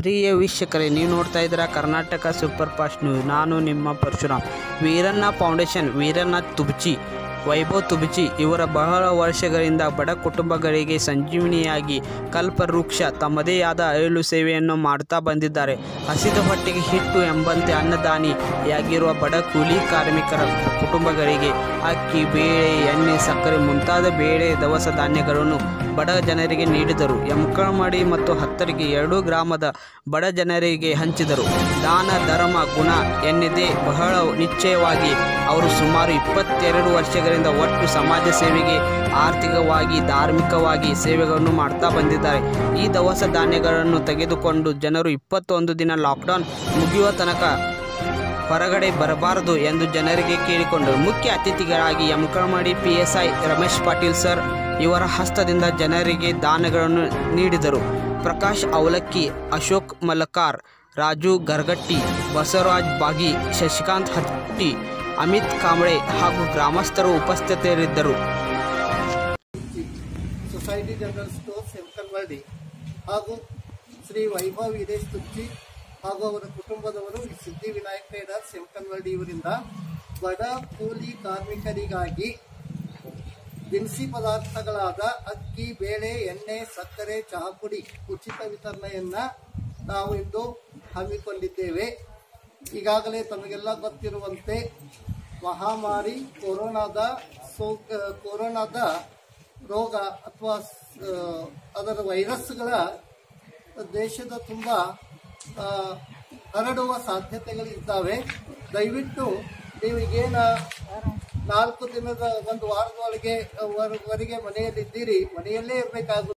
ಪ್ರಿಯ ವೀಕ್ಷಕರೇ ನೀವು ನೋಡ್ತಾ ಇದ್ದೀರಾ ಕರ್ನಾಟಕ ಸೂಪರ್ ಫಾಸ್ಟ್ ನ್ಯೂಸ್ ನಾನು ನಿಮ್ಮ ಪರಶುರಾಮ್ ವೀರಣ್ಣ ಫೌಂಡೇಶನ್ ವೀರಣ್ಣ ತುಬಚಿ ವೈಭವ್ ತುಬಚಿ ಇವರ ಬಹಳ ವರ್ಷಗಳಿಂದ ಬಡ ಕುಟುಂಬಗಳಿಗೆ ಸಂಜೀವನಿಯಾಗಿ ಕಲ್ಪವೃಕ್ಷ ತಮ್ಮದೇ ಆದ ಅಯಲು ಸೇವೆಯನ್ನು ಮಾಡ್ತಾ ಬಂದಿದ್ದಾರೆ ಹಸಿದ ಹೊಟ್ಟೆಗೆ ಹಿಟ್ಟು ಎಂಬಂತೆ ಅನ್ನದಾನಿಯಾಗಿರುವ ಬಡ ಕೂಲಿ ಕಾರ್ಮಿಕರ ಕುಟುಂಬಗಳಿಗೆ ಅಕ್ಕಿ ಬೇಳೆ ಎಣ್ಣೆ ಸಕ್ಕರೆ ಮುಂತಾದ ಬೇಳೆ ದವಸ ಧಾನ್ಯಗಳನ್ನು ಬಡ ಜನರಿಗೆ ನೀಡಿದರು ಯಮಕಳಮಡಿ ಮತ್ತು ಹತ್ತರಿಗೆ ಎರಡೂ ಗ್ರಾಮದ ಬಡ ಜನರಿಗೆ ಹಂಚಿದರು ದಾನ ಧರ್ಮ ಗುಣ ಎನ್ನಿದೆ ಬಹಳ ನಿಶ್ಚಯವಾಗಿ ಅವರು ಸುಮಾರು ಇಪ್ಪತ್ತೆರಡು ವರ್ಷಗಳಿಂದ ಒಟ್ಟು ಸಮಾಜ ಸೇವೆಗೆ ಆರ್ಥಿಕವಾಗಿ ಧಾರ್ಮಿಕವಾಗಿ ಸೇವೆಗಳನ್ನು ಮಾಡ್ತಾ ಬಂದಿದ್ದಾರೆ ಈ ದವಸ ಧಾನ್ಯಗಳನ್ನು ತೆಗೆದುಕೊಂಡು ಜನರು ಇಪ್ಪತ್ತೊಂದು ದಿನ ಲಾಕ್ಡೌನ್ ಮುಗಿಯುವ ತನಕ ಹೊರಗಡೆ ಬರಬಾರದು ಎಂದು ಜನರಿಗೆ ಕೇಳಿಕೊಂಡರು ಮುಖ್ಯ ಅತಿಥಿಗಳಾಗಿ Yamakanmardi P S I Ramesh Patil sir ಇವರ ಹಸ್ತದಿಂದ ಜನರಿಗೆ ದಾನಗಳನ್ನು ನೀಡಿದರು ಪ್ರಕಾಶ್ ಅವಲಕ್ಕಿ ಅಶೋಕ್ ಮಲಕಾರ್ ರಾಜು ಗರ್ಗಟ್ಟಿ ಬಸವರಾಜ್ ಬಾಗಿ ಶಶಿಕಾಂತ್ ಹಟ್ಟಿ ಅಮಿತ್ ಕಾಂಬಳೆ ಹಾಗೂ ಗ್ರಾಮಸ್ಥರು ಉಪಸ್ಥಿತರಿದ್ದರು ಸೊಸೈಟಿ ಜನರಲ್ ಸ್ಟೋರ್ ಸೆಂಕಲ್ವಾಡಿ ಹಾಗೂ ಶ್ರೀ ವೈಭವ್ ವೀರೇಶ್ ತುಚ್ಚಿ ಹಾಗೂ ಅವರ ಕುಟುಂಬದವರು ಈ ಸಿದ್ಧಿವಿನಾಯಕ ಟ್ರೇಡರ್ ಸೆಂಕಲ್ವಾಡಿ ಇವರಿಂದ ಬಡ ಕೂಲಿ ಕಾರ್ಮಿಕರಿಗಾಗಿ ದಿನಸಿ ಪದಾರ್ಥಗಳಾದ ಅಕ್ಕಿ ಬೇಳೆ ಎಣ್ಣೆ ಸಕ್ಕರೆ ಚಹಾ ಪುಡಿ ಉಚಿತ ವಿತರಣೆಯನ್ನ ನಾವು ಇಂದು ಹಮ್ಮಿಕೊಂಡಿದ್ದೇವೆ ಈಗಾಗಲೇ ತಮಗೆಲ್ಲ ಗೊತ್ತಿರುವಂತೆ ಮಹಾಮಾರಿ ಕೊರೋನಾದ ಸೋಂಕ ಕೊರೋನಾದ ರೋಗ ಅಥವಾ ಅದರ ವೈರಸ್ಗಳ ದೇಶದ ತುಂಬ ಆ, ಹರಡುವ ಸಾಧ್ಯತೆಗಳಿದ್ದಾವೆ ದಯವಿಟ್ಟು ನೀವು ಈಗೇನ ನಾಲ್ಕು ದಿನದ ಒಂದು ವಾರದೊಳಗೆ ವರೆಗೆ ಮನೆಯಲ್ಲಿದ್ದೀರಿ ಮನೆಯಲ್ಲೇ ಇರಬೇಕಾಗುತ್ತೆ